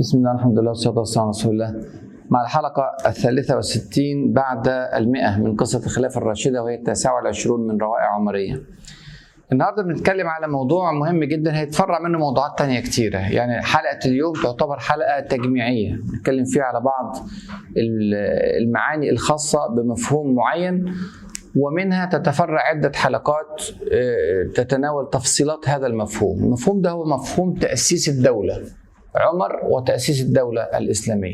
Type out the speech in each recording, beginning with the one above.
بسم الله الحمد لله والصلاة والسلام على رسول الله مع الحلقة الثالثة والستين بعد المئة من قصة الخلافة الراشدة وهي التاسعة والعشرون من روائع عمرية النهاردة بنتكلم على موضوع مهم جدا هيتفرع منه موضوعات تانية كتيرة يعني حلقة اليوم تعتبر حلقة تجميعية نتكلم فيها على بعض المعاني الخاصة بمفهوم معين ومنها تتفرع عدة حلقات تتناول تفصيلات هذا المفهوم المفهوم ده هو مفهوم تأسيس الدولة عمر وتأسيس الدولة الإسلامية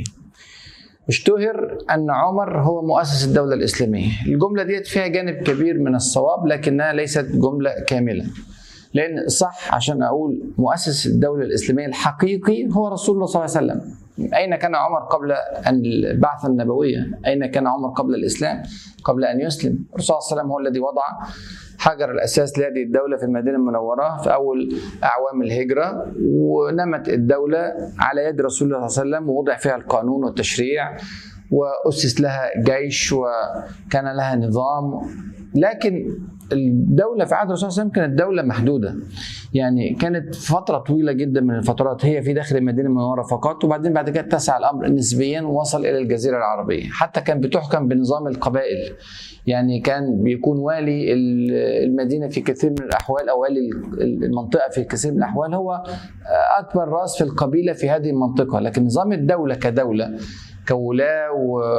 اشتهر أن عمر هو مؤسس الدولة الإسلامية الجملة ديت فيها جانب كبير من الصواب لكنها ليست جملة كاملة لأن صح عشان أقول مؤسس الدولة الإسلامية الحقيقي هو رسول الله صلى الله عليه وسلم أين كان عمر قبل أن البعثة النبوية أين كان عمر قبل الإسلام قبل أن يسلم الرسول صلى الله عليه وسلم هو الذي وضع حجر الاساس لهذه الدوله في المدينه المنوره في اول اعوام الهجره ونمت الدوله على يد رسول الله صلى الله عليه وسلم ووضع فيها القانون والتشريع واسس لها جيش وكان لها نظام لكن الدوله في عهد الرسول صلى الله عليه وسلم كانت دوله محدوده يعني كانت فتره طويله جدا من الفترات هي في داخل المدينه المنوره فقط وبعدين بعد كده اتسع الامر نسبيا ووصل الى الجزيره العربيه حتى كان بتحكم بنظام القبائل يعني كان بيكون والي المدينه في كثير من الاحوال او والي المنطقه في كثير من الاحوال هو اكبر راس في القبيله في هذه المنطقه لكن نظام الدوله كدوله كولاة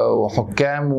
وحكام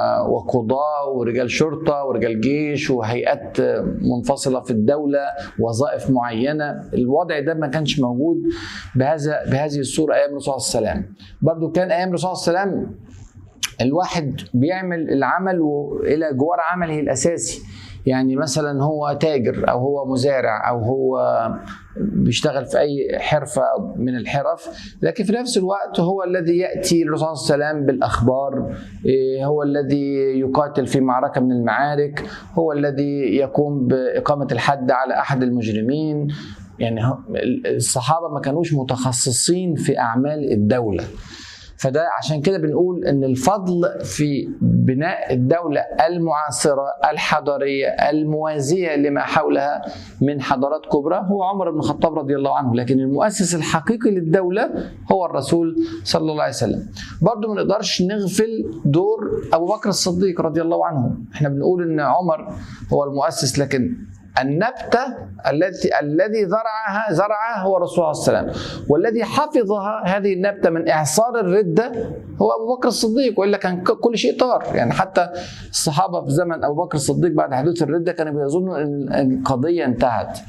وقضاة ورجال شرطة ورجال جيش وهيئات منفصلة في الدولة وظائف معينة الوضع ده ما كانش موجود بهذا بهذه الصورة أيام الرسول صلى الله عليه وسلم برضو كان أيام الرسول صلى الله عليه وسلم الواحد بيعمل العمل إلى جوار عمله الأساسي يعني مثلا هو تاجر او هو مزارع او هو بيشتغل في اي حرفه من الحرف لكن في نفس الوقت هو الذي ياتي الرسول صلى الله عليه وسلم بالاخبار هو الذي يقاتل في معركه من المعارك هو الذي يقوم باقامه الحد على احد المجرمين يعني الصحابه ما كانوش متخصصين في اعمال الدوله فده عشان كده بنقول ان الفضل في بناء الدوله المعاصره الحضاريه الموازيه لما حولها من حضارات كبرى هو عمر بن الخطاب رضي الله عنه لكن المؤسس الحقيقي للدوله هو الرسول صلى الله عليه وسلم برضه ما نقدرش نغفل دور ابو بكر الصديق رضي الله عنه احنا بنقول ان عمر هو المؤسس لكن النبتة التي الذي زرعها زرعها هو رسول الله صلى الله عليه وسلم والذي حفظها هذه النبتة من إعصار الردة هو أبو بكر الصديق وإلا كان كل شيء طار يعني حتى الصحابة في زمن أبو بكر الصديق بعد حدوث الردة كانوا بيظنوا أن القضية انتهت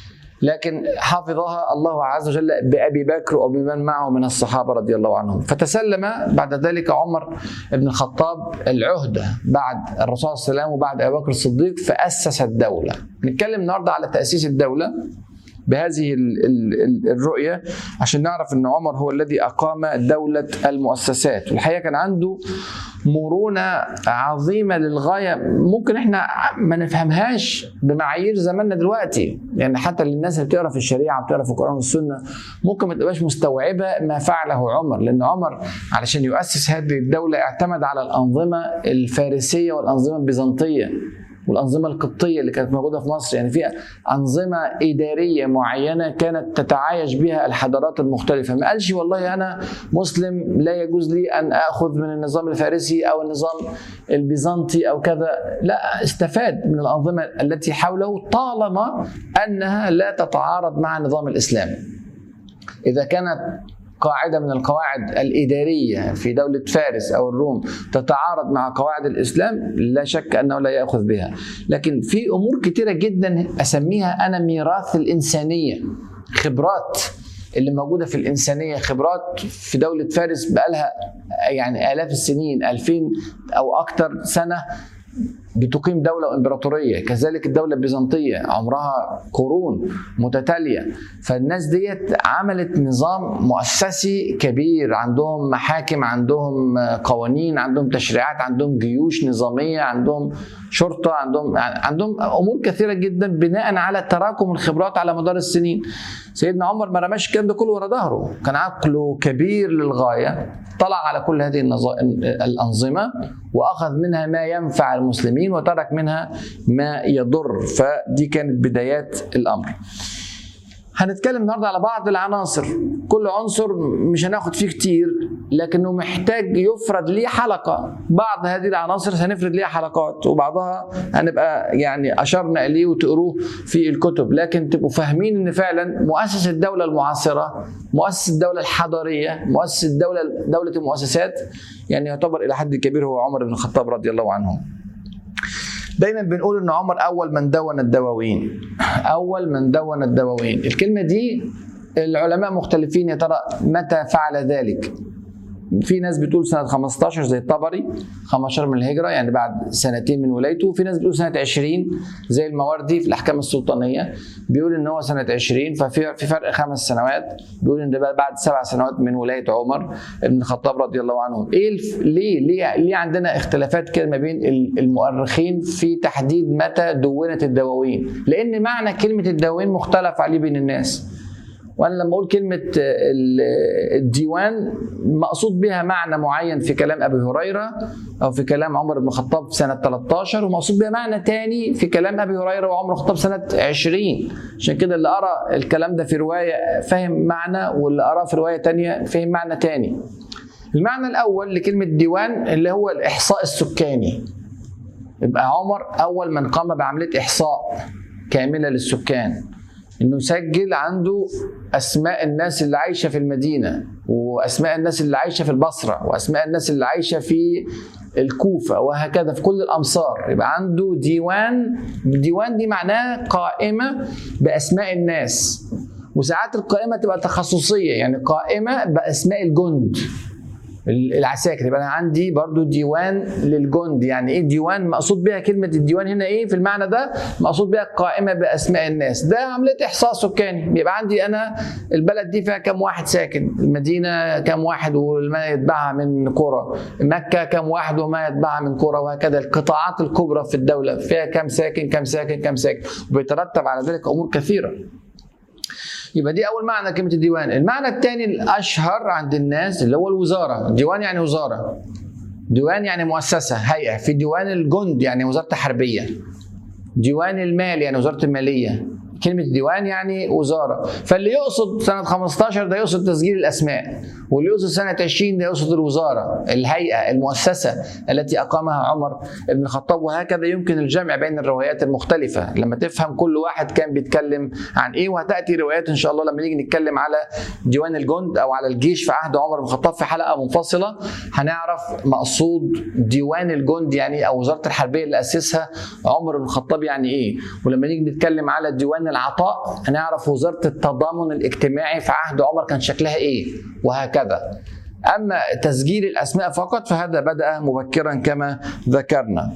لكن حفظها الله عز وجل بأبي بكر وبمن معه من الصحابة رضي الله عنهم فتسلم بعد ذلك عمر بن الخطاب العهدة بعد الرسول صلى الله عليه وسلم وبعد أبي بكر الصديق فأسس الدولة نتكلم النهاردة على تأسيس الدولة بهذه الرؤية عشان نعرف أن عمر هو الذي أقام دولة المؤسسات والحقيقة كان عنده مرونة عظيمة للغاية ممكن احنا ما نفهمهاش بمعايير زماننا دلوقتي يعني حتى للناس اللي بتقرا في الشريعة بتقرا في القرآن والسنة ممكن ما تبقاش مستوعبة ما فعله عمر لأن عمر علشان يؤسس هذه الدولة اعتمد على الأنظمة الفارسية والأنظمة البيزنطية والانظمه القبطيه اللي كانت موجوده في مصر يعني في انظمه اداريه معينه كانت تتعايش بها الحضارات المختلفه ما قالش والله انا مسلم لا يجوز لي ان اخذ من النظام الفارسي او النظام البيزنطي او كذا لا استفاد من الانظمه التي حوله طالما انها لا تتعارض مع نظام الاسلام اذا كانت قاعدة من القواعد الإدارية في دولة فارس أو الروم تتعارض مع قواعد الإسلام لا شك أنه لا يأخذ بها لكن في أمور كتيرة جدا أسميها أنا ميراث الإنسانية خبرات اللي موجودة في الإنسانية خبرات في دولة فارس بقالها يعني آلاف السنين ألفين أو أكثر سنة بتقيم دولة وإمبراطورية كذلك الدولة البيزنطية عمرها قرون متتالية فالناس ديت عملت نظام مؤسسي كبير عندهم محاكم عندهم قوانين عندهم تشريعات عندهم جيوش نظامية عندهم شرطة عندهم عندهم أمور كثيرة جدا بناء على تراكم الخبرات على مدار السنين سيدنا عمر ما رماش الكلام ده كله ورا ظهره كان عقله كبير للغاية طلع على كل هذه الأنظمة وأخذ منها ما ينفع المسلمين وترك منها ما يضر فدي كانت بدايات الأمر هنتكلم النهارده على بعض العناصر كل عنصر مش هناخد فيه كتير لكنه محتاج يفرد ليه حلقه بعض هذه العناصر هنفرد ليها حلقات وبعضها هنبقى يعني اشرنا اليه وتقروه في الكتب لكن تبقوا فاهمين ان فعلا مؤسس الدوله المعاصره مؤسس الدوله الحضاريه مؤسس الدوله دوله المؤسسات يعني يعتبر الى حد كبير هو عمر بن الخطاب رضي الله عنه دايما بنقول ان عمر اول من دون الدواوين اول من دون الدواوين الكلمه دي العلماء مختلفين يا ترى متى فعل ذلك في ناس بتقول سنة 15 زي الطبري 15 من الهجرة يعني بعد سنتين من ولايته وفي ناس بتقول سنة 20 زي المواردي في الأحكام السلطانية بيقول إن هو سنة 20 ففي في فرق خمس سنوات بيقول إن ده بعد سبع سنوات من ولاية عمر بن الخطاب رضي الله عنه إيه الف... ليه ليه ليه عندنا اختلافات كده ما بين المؤرخين في تحديد متى دونت الدواوين لأن معنى كلمة الدواوين مختلف عليه بين الناس وانا لما اقول كلمه الديوان مقصود بها معنى معين في كلام ابي هريره او في كلام عمر بن الخطاب سنه 13 ومقصود بها معنى تاني في كلام ابي هريره وعمر بن الخطاب سنه 20 عشان كده اللي قرا الكلام ده في روايه فهم معنى واللي قراه في روايه تانية فهم معنى تاني المعنى الاول لكلمه ديوان اللي هو الاحصاء السكاني يبقى عمر اول من قام بعمليه احصاء كامله للسكان انه يسجل عنده اسماء الناس اللي عايشه في المدينه واسماء الناس اللي عايشه في البصره واسماء الناس اللي عايشه في الكوفه وهكذا في كل الامصار يبقى عنده ديوان ديوان دي معناه قائمه باسماء الناس وساعات القائمه تبقى تخصصيه يعني قائمه باسماء الجند العساكر يبقى انا عندي برضو ديوان للجند يعني ايه ديوان مقصود بها كلمه الديوان هنا ايه في المعنى ده مقصود بها قائمه باسماء الناس ده عمليه احصاء سكاني يبقى عندي انا البلد دي فيها كم واحد ساكن المدينه كم واحد وما يتبعها من قرى مكه كم واحد وما يتبعها من قرى وهكذا القطاعات الكبرى في الدوله فيها كم ساكن كم ساكن كم ساكن وبيترتب على ذلك امور كثيره يبقى دي اول معنى كلمه الديوان المعنى الثاني الاشهر عند الناس اللي هو الوزاره ديوان يعني وزاره ديوان يعني مؤسسه هيئه في ديوان الجند يعني وزاره حربيه ديوان المال يعني وزاره الماليه كلمة ديوان يعني وزارة فاللي يقصد سنة 15 ده يقصد تسجيل الأسماء واللي يقصد سنة 20 ده يقصد الوزارة الهيئة المؤسسة التي أقامها عمر بن الخطاب وهكذا يمكن الجمع بين الروايات المختلفة لما تفهم كل واحد كان بيتكلم عن إيه وهتأتي روايات إن شاء الله لما نيجي نتكلم على ديوان الجند أو على الجيش في عهد عمر بن الخطاب في حلقة منفصلة هنعرف مقصود ديوان الجند يعني أو وزارة الحربية اللي أسسها عمر بن الخطاب يعني إيه ولما نيجي نتكلم على ديوان العطاء هنعرف وزاره التضامن الاجتماعي في عهد عمر كان شكلها ايه وهكذا اما تسجيل الاسماء فقط فهذا بدا مبكرا كما ذكرنا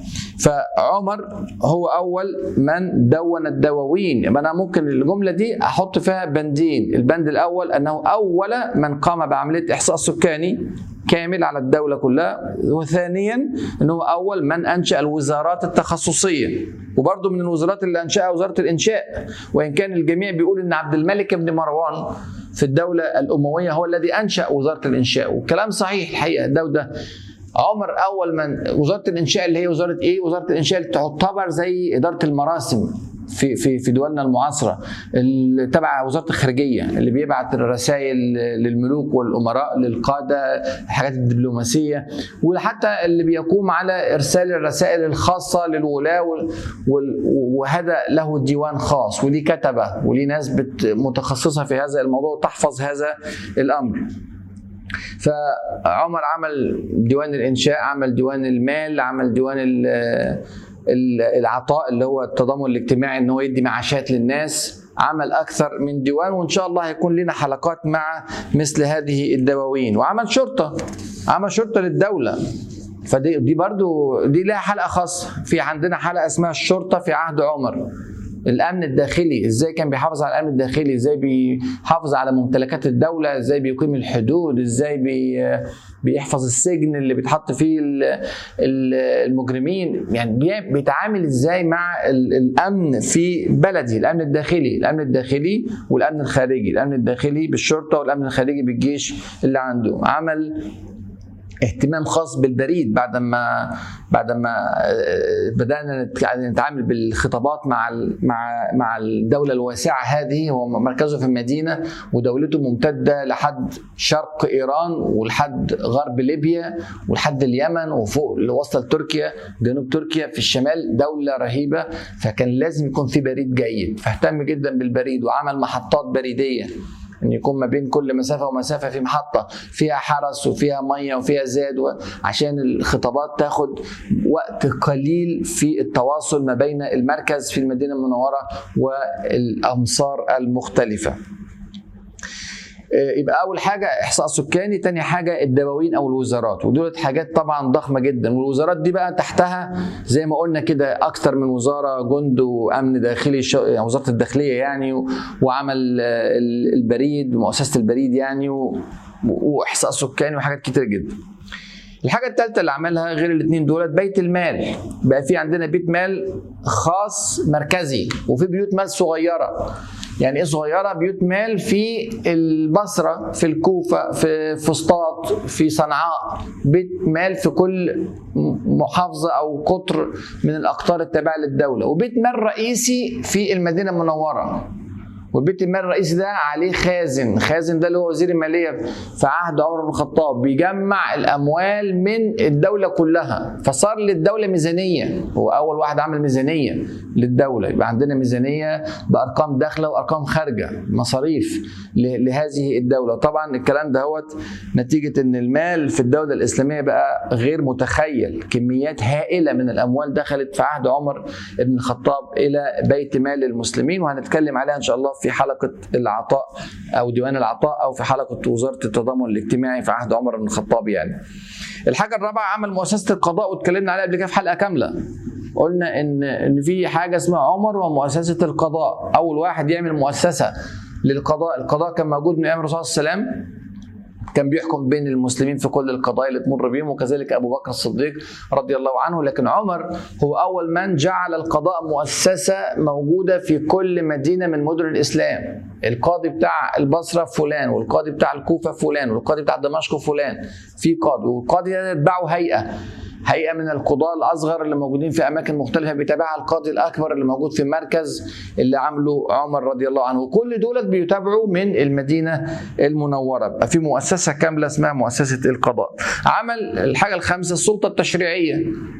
فعمر هو اول من دون الدواوين يبقى انا ممكن الجمله دي احط فيها بندين البند الاول انه اول من قام بعمليه احصاء سكاني كامل على الدولة كلها وثانيا أنه أول من أنشأ الوزارات التخصصية وبرضه من الوزارات اللي أنشأها وزارة الإنشاء وإن كان الجميع بيقول أن عبد الملك بن مروان في الدولة الأموية هو الذي أنشأ وزارة الإنشاء والكلام صحيح الحقيقة ده وده عمر اول من وزاره الانشاء اللي هي وزاره ايه؟ وزاره الانشاء اللي تعتبر زي اداره المراسم في في في دولنا المعاصره اللي تبع وزاره الخارجيه اللي بيبعت الرسائل للملوك والامراء للقاده الحاجات الدبلوماسيه وحتى اللي بيقوم على ارسال الرسائل الخاصه للولاه وهذا له ديوان خاص وليه كتبه وليه ناس متخصصه في هذا الموضوع تحفظ هذا الامر فعمر عمل ديوان الانشاء عمل ديوان المال عمل ديوان العطاء اللي هو التضامن الاجتماعي ان هو يدي معاشات للناس عمل اكثر من ديوان وان شاء الله هيكون لنا حلقات مع مثل هذه الدواوين وعمل شرطه عمل شرطه للدوله فدي دي برضو دي لها حلقه خاصه في عندنا حلقه اسمها الشرطه في عهد عمر الامن الداخلي ازاي كان بيحافظ على الامن الداخلي ازاي بيحافظ على ممتلكات الدوله ازاي بيقيم الحدود ازاي بي بيحفظ السجن اللي بيتحط فيه المجرمين يعني بيتعامل ازاي مع الامن في بلدي الامن الداخلي الامن الداخلي والامن الخارجي الامن الداخلي بالشرطه والامن الخارجي بالجيش اللي عنده عمل اهتمام خاص بالبريد بعد ما بعد ما بدانا نتعامل بالخطابات مع مع مع الدوله الواسعه هذه هو مركزه في المدينه ودولته ممتده لحد شرق ايران ولحد غرب ليبيا ولحد اليمن وفوق وصل تركيا جنوب تركيا في الشمال دوله رهيبه فكان لازم يكون في بريد جيد فاهتم جدا بالبريد وعمل محطات بريديه ان يكون ما بين كل مسافه ومسافه في محطه فيها حرس وفيها ميه وفيها زاد عشان الخطابات تاخد وقت قليل في التواصل ما بين المركز في المدينه المنوره والامصار المختلفه يبقى اول حاجه احصاء سكاني تاني حاجه الدواوين او الوزارات ودولت حاجات طبعا ضخمه جدا والوزارات دي بقى تحتها زي ما قلنا كده اكتر من وزاره جند وامن داخلي يعني وزاره الداخليه يعني وعمل البريد مؤسسه البريد يعني واحصاء سكاني وحاجات كتير جدا الحاجة الثالثة اللي عملها غير الاثنين دولت بيت المال بقى في عندنا بيت مال خاص مركزي وفي بيوت مال صغيرة يعني ايه صغيره بيوت مال في البصره في الكوفه في فسطاط في صنعاء بيت مال في كل محافظه او قطر من الاقطار التابعه للدوله وبيت مال رئيسي في المدينه المنوره والبيت المال الرئيسي ده عليه خازن خازن ده اللي هو وزير الماليه في عهد عمر بن الخطاب بيجمع الاموال من الدوله كلها فصار للدوله ميزانيه هو اول واحد عمل ميزانيه للدوله يبقى عندنا ميزانيه بارقام داخله وارقام خارجه مصاريف لهذه الدوله طبعا الكلام ده هو نتيجه ان المال في الدوله الاسلاميه بقى غير متخيل كميات هائله من الاموال دخلت في عهد عمر بن الخطاب الى بيت مال المسلمين وهنتكلم عليها ان شاء الله في حلقه العطاء او ديوان العطاء او في حلقه وزاره التضامن الاجتماعي في عهد عمر بن الخطاب يعني. الحاجه الرابعه عمل مؤسسه القضاء واتكلمنا عليها قبل كده في حلقه كامله. قلنا ان ان في حاجه اسمها عمر ومؤسسه القضاء، اول واحد يعمل مؤسسه للقضاء، القضاء كان موجود من ايام الرسول صلى الله عليه وسلم كان بيحكم بين المسلمين في كل القضايا اللي تمر بهم وكذلك ابو بكر الصديق رضي الله عنه لكن عمر هو اول من جعل القضاء مؤسسه موجوده في كل مدينه من مدن الاسلام القاضي بتاع البصره فلان والقاضي بتاع الكوفه فلان والقاضي بتاع دمشق فلان في قاضي والقاضي ده يتبعه هيئه هيئه من القضاه الاصغر اللي موجودين في اماكن مختلفه بيتابعها القاضي الاكبر اللي موجود في المركز اللي عامله عمر رضي الله عنه وكل دولت بيتابعوا من المدينه المنوره بقى في مؤسسه كامله اسمها مؤسسه القضاء عمل الحاجه الخامسه السلطه التشريعيه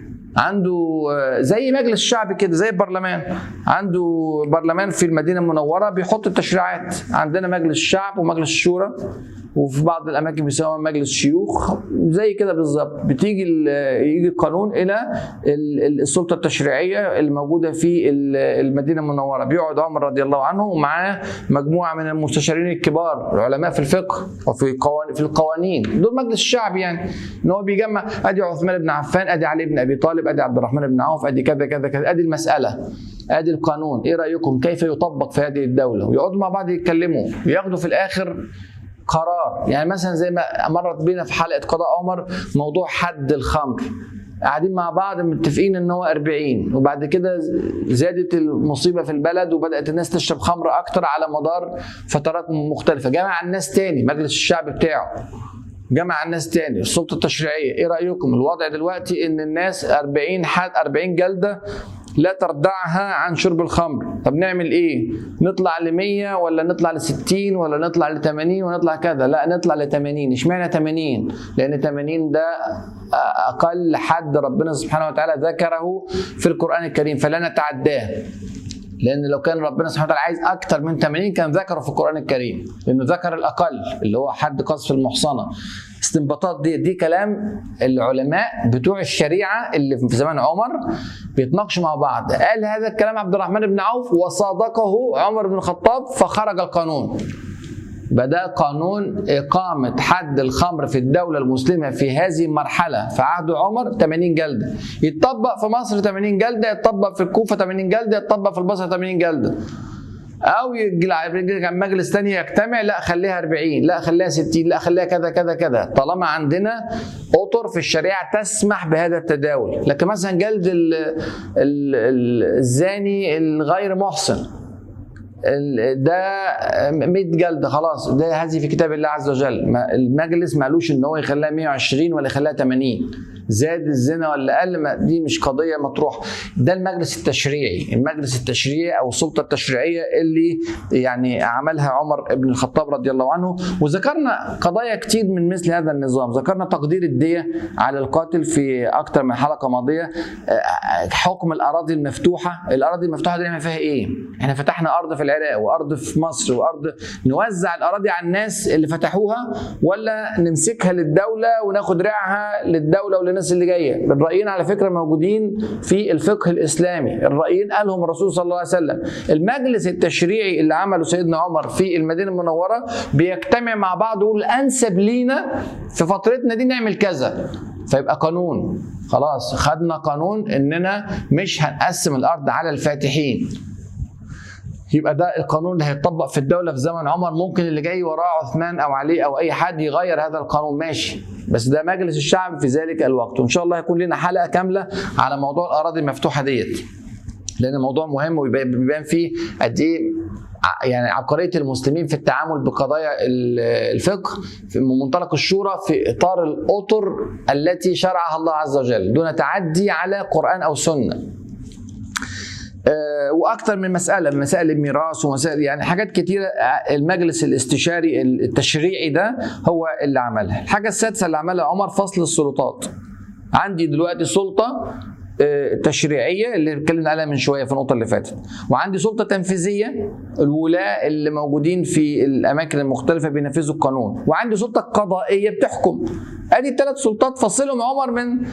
عنده زي مجلس شعب كده زي البرلمان عنده برلمان في المدينه المنوره بيحط التشريعات عندنا مجلس الشعب ومجلس الشورى وفي بعض الاماكن بيسموها مجلس شيوخ زي كده بالظبط بتيجي يجي القانون الى السلطه التشريعيه الموجوده في المدينه المنوره بيقعد عمر رضي الله عنه ومعاه مجموعه من المستشارين الكبار العلماء في الفقه وفي في القوانين دول مجلس الشعب يعني ان هو بيجمع ادي عثمان بن عفان ادي علي بن ابي طالب ادي عبد الرحمن بن عوف ادي كذا كذا كذا ادي المساله ادي القانون ايه رايكم كيف يطبق في هذه الدوله ويقعدوا مع بعض يتكلموا وياخدوا في الاخر قرار يعني مثلا زي ما مرت بينا في حلقه قضاء عمر موضوع حد الخمر قاعدين مع بعض متفقين ان هو 40 وبعد كده زادت المصيبه في البلد وبدات الناس تشرب خمر اكتر على مدار فترات مختلفه جمع الناس تاني مجلس الشعب بتاعه جمع الناس تاني السلطه التشريعيه ايه رايكم الوضع دلوقتي ان الناس 40 حد 40 جلده لا تردعها عن شرب الخمر طب نعمل ايه نطلع ل 100 ولا نطلع ل 60 ولا نطلع ل 80 ونطلع كذا لا نطلع ل 80 اشمعنى 80 لان 80 ده اقل حد ربنا سبحانه وتعالى ذكره في القران الكريم فلا نتعداه لان لو كان ربنا سبحانه وتعالى عايز اكتر من 80 كان ذكره في القران الكريم لانه ذكر الاقل اللي هو حد قذف المحصنه استنباطات دي دي كلام العلماء بتوع الشريعه اللي في زمان عمر بيتناقشوا مع بعض قال هذا الكلام عبد الرحمن بن عوف وصادقه عمر بن الخطاب فخرج القانون بدا قانون إقامة حد الخمر في الدولة المسلمة في هذه المرحلة في عهد عمر 80 جلدة يتطبق في مصر 80 جلدة يتطبق في الكوفة 80 جلدة يتطبق في البصرة 80 جلدة او يجي كان مجلس تاني يجتمع لا خليها 40 لا خليها 60 لا خليها كذا كذا كذا طالما عندنا اطر في الشريعه تسمح بهذا التداول لكن مثلا جلد ال ال الزاني الغير محصن ال- ده 100 جلد خلاص ده هذه في كتاب الله عز وجل ما- المجلس مالوش ان هو يخليها 120 ولا يخليها 80 زاد الزنا ولا قل ما دي مش قضيه مطروحه ده المجلس التشريعي المجلس التشريعي او السلطه التشريعيه اللي يعني عملها عمر بن الخطاب رضي الله عنه وذكرنا قضايا كتير من مثل هذا النظام ذكرنا تقدير الديه على القاتل في اكثر من حلقه ماضيه آه، حكم الاراضي المفتوحه الاراضي المفتوحه دي نعمل فيها ايه احنا فتحنا ارض في العراق وارض في مصر وارض نوزع الاراضي على الناس اللي فتحوها ولا نمسكها للدوله وناخد ريعها للدوله وللناس اللي جايه الرايين على فكره موجودين في الفقه الاسلامي الرايين قالهم الرسول صلى الله عليه وسلم المجلس التشريعي اللي عمله سيدنا عمر في المدينه المنوره بيجتمع مع بعض ويقول الانسب لينا في فترتنا دي نعمل كذا فيبقى قانون خلاص خدنا قانون اننا مش هنقسم الارض على الفاتحين يبقى ده القانون اللي هيتطبق في الدوله في زمن عمر ممكن اللي جاي وراه عثمان او علي او اي حد يغير هذا القانون ماشي بس ده مجلس الشعب في ذلك الوقت وان شاء الله هيكون لنا حلقه كامله على موضوع الاراضي المفتوحه ديت لان الموضوع مهم وبيبان بيبان فيه قد ايه ع- يعني عبقريه المسلمين في التعامل بقضايا ال- الفقه في منطلق الشورى في اطار الاطر التي شرعها الله عز وجل دون تعدي على قران او سنه آه، واكثر من مساله مسائل الميراث ومسائل يعني حاجات كتيره آه، المجلس الاستشاري التشريعي ده هو اللي عملها الحاجه السادسه اللي عملها عمر فصل السلطات عندي دلوقتي سلطه آه، تشريعيه اللي اتكلمنا عليها من شويه في النقطه اللي فاتت وعندي سلطه تنفيذيه الولاة اللي موجودين في الاماكن المختلفه بينفذوا القانون وعندي سلطه قضائيه بتحكم ادي الثلاث سلطات فصلهم عمر من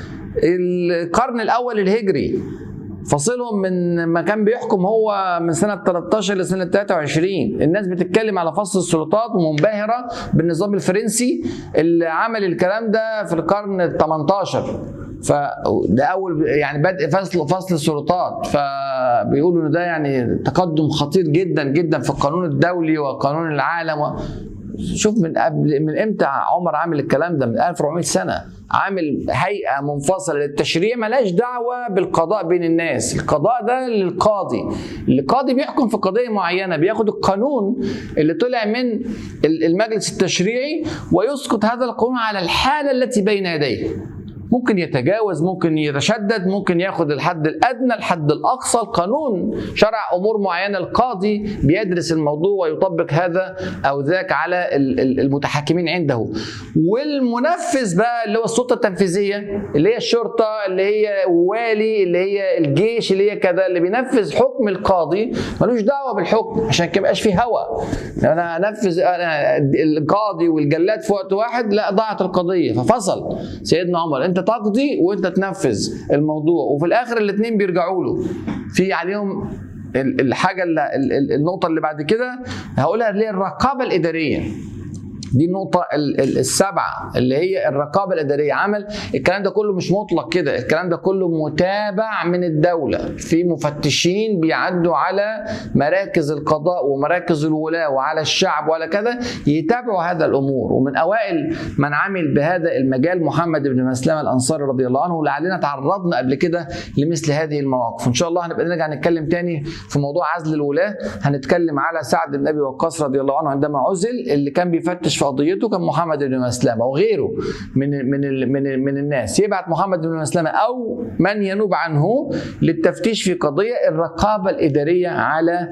القرن الاول الهجري فاصلهم من ما كان بيحكم هو من سنه 13 لسنه 23 الناس بتتكلم على فصل السلطات ومنبهره بالنظام الفرنسي اللي عمل الكلام ده في القرن ال 18 فده اول يعني بدء فصل فصل السلطات فبيقولوا ان ده يعني تقدم خطير جدا جدا في القانون الدولي وقانون العالم و... شوف من قبل من امتى عمر عامل الكلام ده من 1400 سنه عامل هيئه منفصله للتشريع ملهاش دعوه بالقضاء بين الناس القضاء ده للقاضي القاضي بيحكم في قضيه معينه بياخد القانون اللي طلع من المجلس التشريعي ويسقط هذا القانون على الحاله التي بين يديه ممكن يتجاوز ممكن يتشدد ممكن ياخد الحد الادنى الحد الاقصى القانون شرع امور معينه القاضي بيدرس الموضوع ويطبق هذا او ذاك على المتحكمين عنده والمنفذ بقى اللي هو السلطه التنفيذيه اللي هي الشرطه اللي هي والي اللي هي الجيش اللي هي كذا اللي بينفذ حكم القاضي ملوش دعوه بالحكم عشان كده يبقاش فيه هوى انا انفذ انا القاضي والجلاد في وقت واحد لا ضاعت القضيه ففصل سيدنا عمر انت تقضي وانت تنفذ الموضوع وفي الاخر الاثنين بيرجعوا له في عليهم الحاجه اللي النقطه اللي بعد كده هقولها اللي هي الرقابه الاداريه دي النقطة السابعة اللي هي الرقابة الإدارية عمل الكلام ده كله مش مطلق كده الكلام ده كله متابع من الدولة في مفتشين بيعدوا على مراكز القضاء ومراكز الولاة وعلى الشعب وعلى كذا يتابعوا هذا الأمور ومن أوائل من عمل بهذا المجال محمد بن مسلمة الأنصاري رضي الله عنه ولعلنا تعرضنا قبل كده لمثل هذه المواقف إن شاء الله هنبقى نرجع نتكلم تاني في موضوع عزل الولاة هنتكلم على سعد بن أبي وقاص رضي الله عنه عندما عزل اللي كان بيفتش في قضيته كان محمد بن مسلمه وغيره من من من من الناس يبعت محمد بن مسلمه او من ينوب عنه للتفتيش في قضيه الرقابه الاداريه على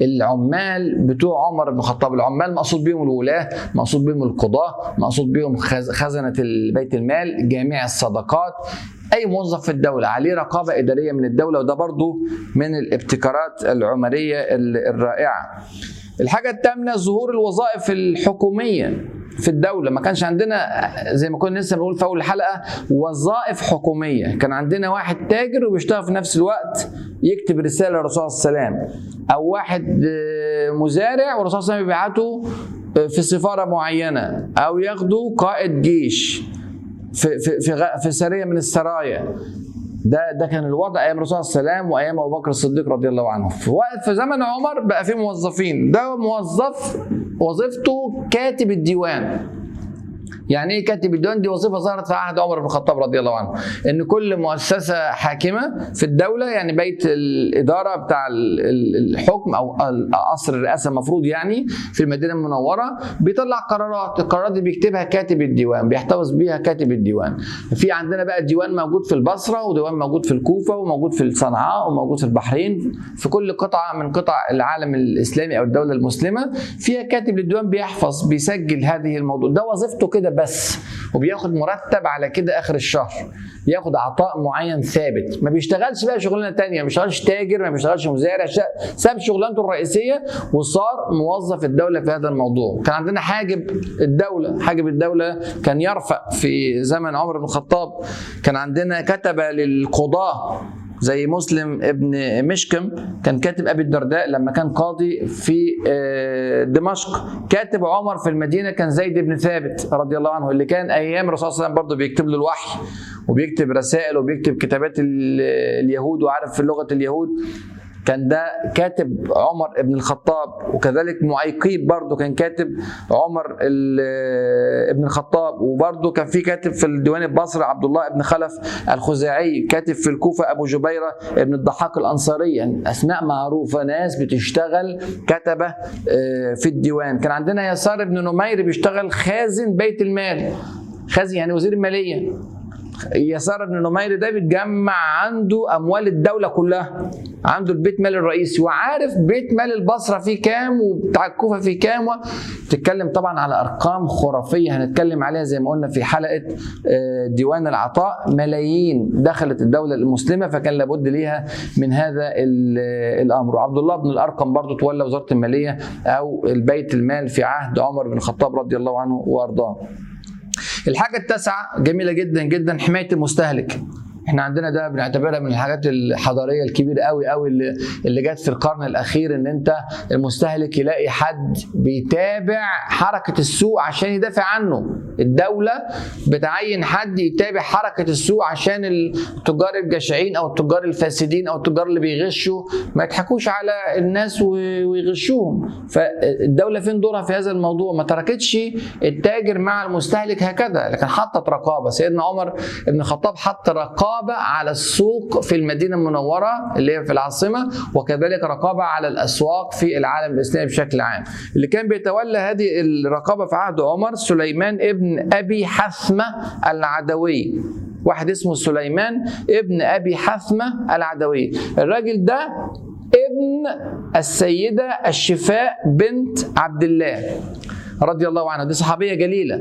العمال بتوع عمر بن الخطاب العمال مقصود بهم الولاه مقصود بهم القضاه مقصود بهم خزنه بيت المال جامع الصدقات اي موظف في الدوله عليه رقابه اداريه من الدوله وده برضو من الابتكارات العمريه الرائعه الحاجة الثامنة ظهور الوظائف الحكومية في الدولة ما كانش عندنا زي ما كنا لسه بنقول في أول الحلقة وظائف حكومية كان عندنا واحد تاجر وبيشتغل في نفس الوقت يكتب رسالة للرسول صلى الله عليه وسلم أو واحد مزارع والرسول صلى الله عليه وسلم بيبعته في سفارة معينة أو ياخده قائد جيش في في في, في سرية من السرايا ده ده كان الوضع ايام الرسول صلى الله عليه وسلم وايام ابو بكر الصديق رضي الله عنه في وقت في زمن عمر بقى في موظفين ده موظف وظيفته كاتب الديوان يعني ايه كاتب الديوان دي وظيفه ظهرت في عهد عمر بن الخطاب رضي الله عنه ان كل مؤسسه حاكمه في الدوله يعني بيت الاداره بتاع الحكم او قصر الرئاسه المفروض يعني في المدينه المنوره بيطلع قرارات القرارات دي بيكتبها كاتب الديوان بيحتفظ بيها كاتب الديوان في عندنا بقى ديوان موجود في البصره وديوان موجود في الكوفه وموجود في صنعاء وموجود في البحرين في كل قطعه من قطع العالم الاسلامي او الدوله المسلمه فيها كاتب للديوان بيحفظ بيسجل هذه الموضوع ده وظيفته كده بس وبياخد مرتب على كده اخر الشهر بياخد عطاء معين ثابت ما بيشتغلش بقى شغلانه تانية ما بيشتغلش تاجر ما بيشتغلش مزارع ساب شغلانته الرئيسيه وصار موظف الدوله في هذا الموضوع كان عندنا حاجب الدوله حاجب الدوله كان يرفع في زمن عمر بن الخطاب كان عندنا كتبه للقضاه زي مسلم ابن مشكم كان كاتب ابي الدرداء لما كان قاضي في دمشق كاتب عمر في المدينه كان زيد بن ثابت رضي الله عنه اللي كان ايام الرسول صلى الله عليه وسلم برضه بيكتب له الوحي وبيكتب رسائل وبيكتب كتابات اليهود وعارف في لغه اليهود كان ده كاتب عمر ابن الخطاب وكذلك معيقيب برضه كان كاتب عمر ابن الخطاب وبرضه كان في كاتب في الديوان البصري عبد الله ابن خلف الخزاعي كاتب في الكوفه ابو جبيره ابن الضحاك الانصاري يعني اسماء معروفه ناس بتشتغل كتبه في الديوان كان عندنا يسار ابن نمير بيشتغل خازن بيت المال خازن يعني وزير الماليه يسار بن نمير ده بيتجمع عنده اموال الدوله كلها عنده البيت مال الرئيسي وعارف بيت مال البصره فيه كام وبتاع الكوفه فيه كام بتتكلم طبعا على ارقام خرافيه هنتكلم عليها زي ما قلنا في حلقه ديوان العطاء ملايين دخلت الدوله المسلمه فكان لابد ليها من هذا الامر وعبد الله بن الارقم برضه تولى وزاره الماليه او البيت المال في عهد عمر بن الخطاب رضي الله عنه وارضاه الحاجة التاسعة جميلة جدا جدا حماية المستهلك احنا عندنا ده بنعتبرها من الحاجات الحضاريه الكبيره قوي قوي اللي, اللي جت في القرن الاخير ان انت المستهلك يلاقي حد بيتابع حركه السوق عشان يدافع عنه الدوله بتعين حد يتابع حركه السوق عشان التجار الجشعين او التجار الفاسدين او التجار اللي بيغشوا ما يضحكوش على الناس ويغشوهم فالدوله فين دورها في هذا الموضوع ما تركتش التاجر مع المستهلك هكذا لكن حطت رقابه سيدنا عمر بن الخطاب حط رقابه رقابة على السوق في المدينة المنورة اللي هي في العاصمة وكذلك رقابة على الأسواق في العالم الإسلامي بشكل عام اللي كان بيتولى هذه الرقابة في عهد عمر سليمان ابن أبي حثمة العدوي واحد اسمه سليمان ابن أبي حثمة العدوي الراجل ده ابن السيدة الشفاء بنت عبد الله رضي الله عنها دي صحابية جليلة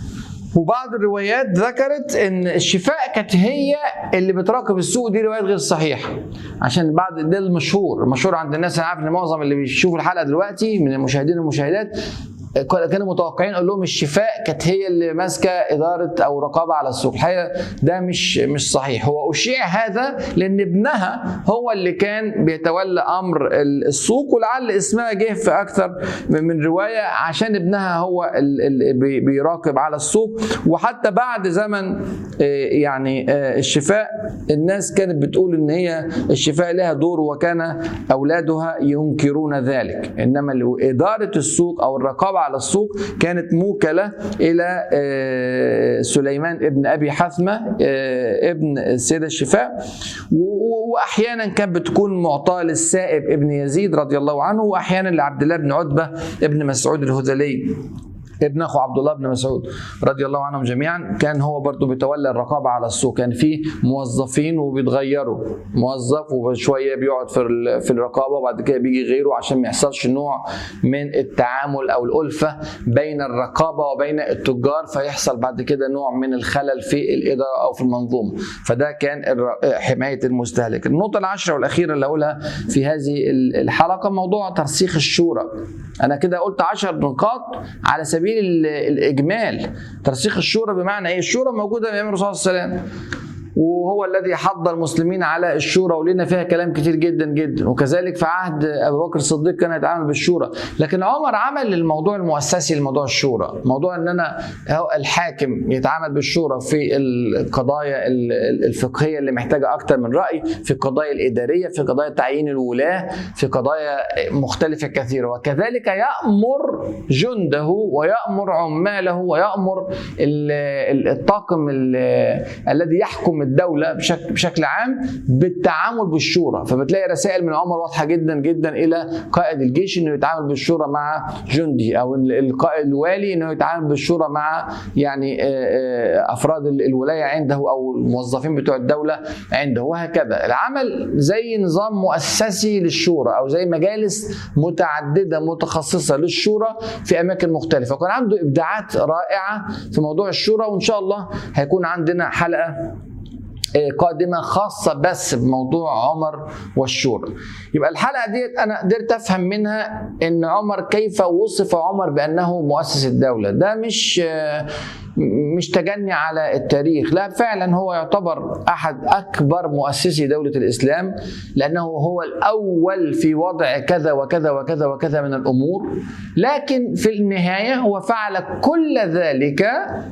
وبعض الروايات ذكرت ان الشفاء كانت هي اللي بتراقب السوق دي روايات غير صحيحه عشان بعض ده المشهور المشهور عند الناس انا عارف ان معظم اللي بيشوفوا الحلقه دلوقتي من المشاهدين والمشاهدات كانوا متوقعين اقول لهم الشفاء كانت هي اللي ماسكه اداره او رقابه على السوق الحقيقه ده مش مش صحيح هو اشيع هذا لان ابنها هو اللي كان بيتولى امر السوق ولعل اسمها جه في اكثر من روايه عشان ابنها هو اللي بيراقب على السوق وحتى بعد زمن يعني الشفاء الناس كانت بتقول ان هي الشفاء لها دور وكان اولادها ينكرون ذلك انما اداره السوق او الرقابه على السوق كانت موكلة إلى سليمان ابن أبي حثمة ابن السيدة الشفاء وأحيانا كانت بتكون معطاة للسائب ابن يزيد رضي الله عنه وأحيانا لعبد الله بن عتبة ابن مسعود الهذلي ابن اخو عبد الله بن مسعود رضي الله عنهم جميعا كان هو برضه بيتولى الرقابه على السوق كان في موظفين وبيتغيروا موظف وشويه بيقعد في في الرقابه وبعد كده بيجي غيره عشان ما يحصلش نوع من التعامل او الالفه بين الرقابه وبين التجار فيحصل بعد كده نوع من الخلل في الاداره او في المنظومه فده كان حمايه المستهلك النقطه العاشره والاخيره اللي اقولها في هذه الحلقه موضوع ترسيخ الشورى انا كده قلت 10 نقاط على سبيل الاجمال ترسيخ الشورى بمعنى ايه الشورى موجوده من ايام الرسول صلى الله عليه وسلم وهو الذي حض المسلمين على الشورى ولنا فيها كلام كتير جدا جدا وكذلك في عهد ابو بكر الصديق كان يتعامل بالشورى لكن عمر عمل الموضوع المؤسسي لموضوع الشورى موضوع ان انا الحاكم يتعامل بالشورى في القضايا الفقهيه اللي محتاجه اكتر من راي في القضايا الاداريه في قضايا تعيين الولاه في قضايا مختلفه كثيره وكذلك يامر جنده ويامر عماله ويامر الطاقم الذي يحكم الدوله بشكل بشكل عام بالتعامل بالشورى فبتلاقي رسائل من عمر واضحه جدا جدا الى قائد الجيش انه يتعامل بالشورى مع جندي او القائد الوالي انه يتعامل بالشورى مع يعني افراد الولايه عنده او الموظفين بتوع الدوله عنده وهكذا العمل زي نظام مؤسسي للشورى او زي مجالس متعدده متخصصه للشورى في اماكن مختلفه وكان عنده ابداعات رائعه في موضوع الشورى وان شاء الله هيكون عندنا حلقه قادمه خاصه بس بموضوع عمر والشورى يبقى الحلقه ديت انا قدرت افهم منها ان عمر كيف وصف عمر بانه مؤسس الدوله ده مش مش تجني على التاريخ لا فعلا هو يعتبر احد اكبر مؤسسي دوله الاسلام لانه هو الاول في وضع كذا وكذا وكذا وكذا من الامور لكن في النهايه هو فعل كل ذلك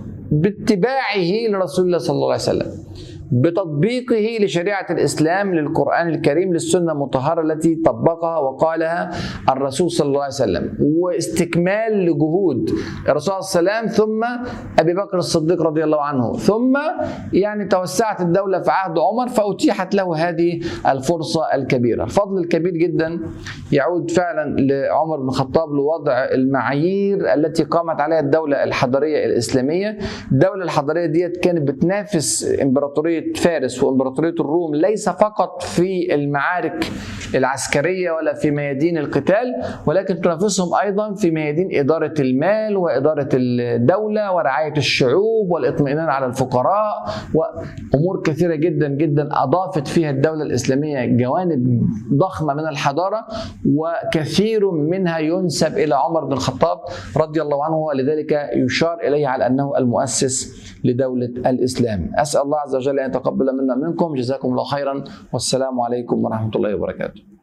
باتباعه لرسول الله صلى الله عليه وسلم بتطبيقه لشريعة الإسلام للقرآن الكريم للسنة المطهرة التي طبقها وقالها الرسول صلى الله عليه وسلم واستكمال لجهود الرسول صلى الله عليه وسلم ثم أبي بكر الصديق رضي الله عنه ثم يعني توسعت الدولة في عهد عمر فأتيحت له هذه الفرصة الكبيرة الفضل الكبير جدا يعود فعلا لعمر بن الخطاب لوضع المعايير التي قامت عليها الدولة الحضرية الإسلامية الدولة الحضرية ديت كانت بتنافس إمبراطورية فارس وامبراطوريه الروم ليس فقط في المعارك العسكريه ولا في ميادين القتال ولكن تنافسهم ايضا في ميادين اداره المال واداره الدوله ورعايه الشعوب والاطمئنان على الفقراء وامور كثيره جدا جدا اضافت فيها الدوله الاسلاميه جوانب ضخمه من الحضاره وكثير منها ينسب الى عمر بن الخطاب رضي الله عنه ولذلك يشار اليه على انه المؤسس لدوله الاسلام اسال الله عز وجل ان يتقبل منا منكم جزاكم الله خيرا والسلام عليكم ورحمه الله وبركاته